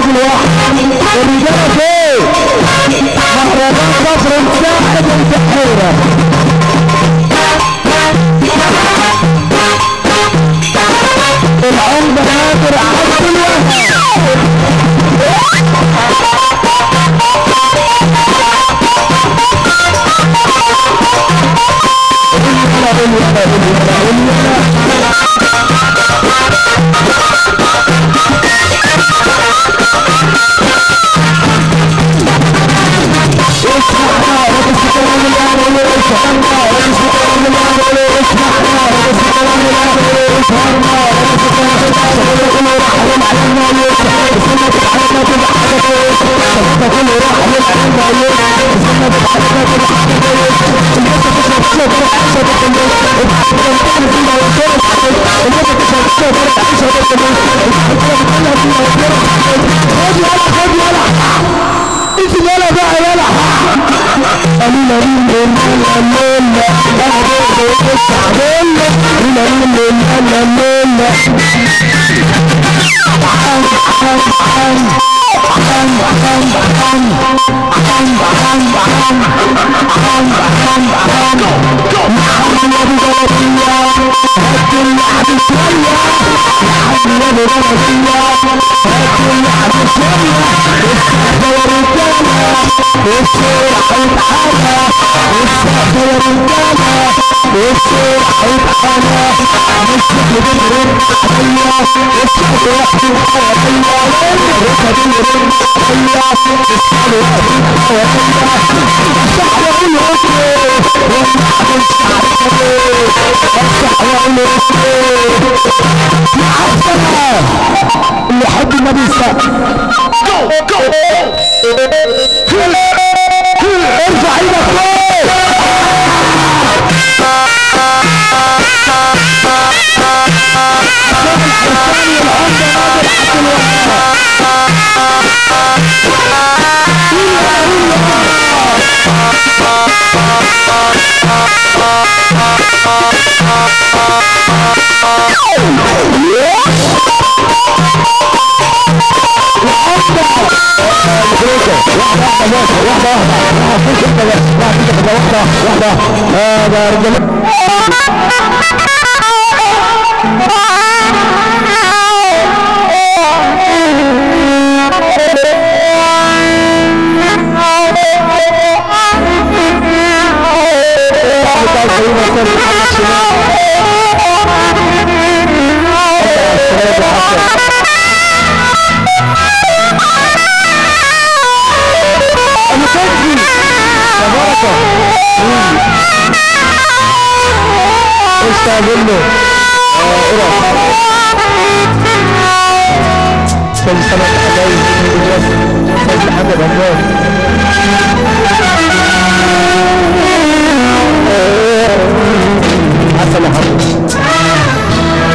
الراجل واحد الرجاله فين مهرجان كفر مساحه البحيره العمده نادر عبد الوهاب انت يلا بقى يلا قالوا لا لا لا لا لا انا بقول لك لا لا لا لا لا اللي يحب النبي يستاهل ارفع ايدك فوق واحدة واحدة واحدة واحدة هذا رجل أنا كنتي يا بركة ايش تقول له؟ كل سنة حبايب استاذ محمد همام حسن يا حبيبي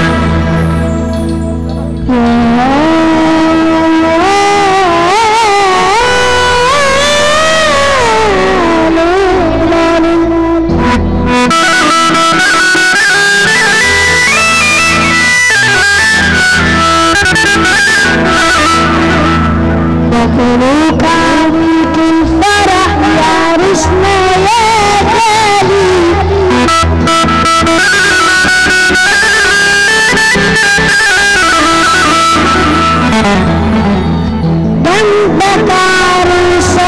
مبروك عليك الفرح يا عرسنا يا غالي جنبك عروسة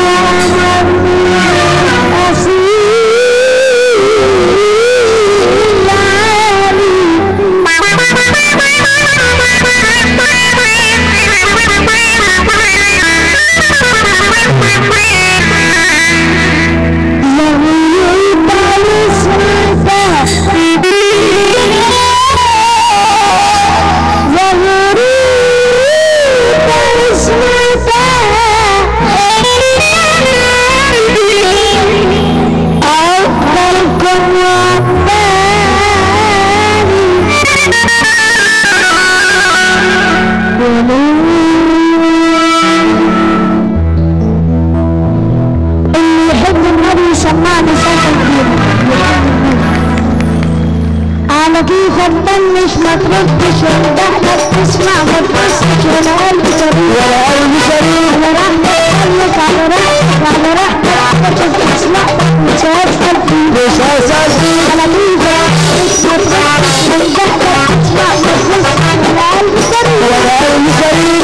أصيل اللي يحب النبي يسمعني صوت كبير على كيفك بلش ما تردش وندهلك تسمع ما تبصش ولا قلبي كبير ولا قلبي هسأل فيه مش هسأل فيه على مين من ضحكة اسمع مفلس القلب سريع ولا قلبي سريع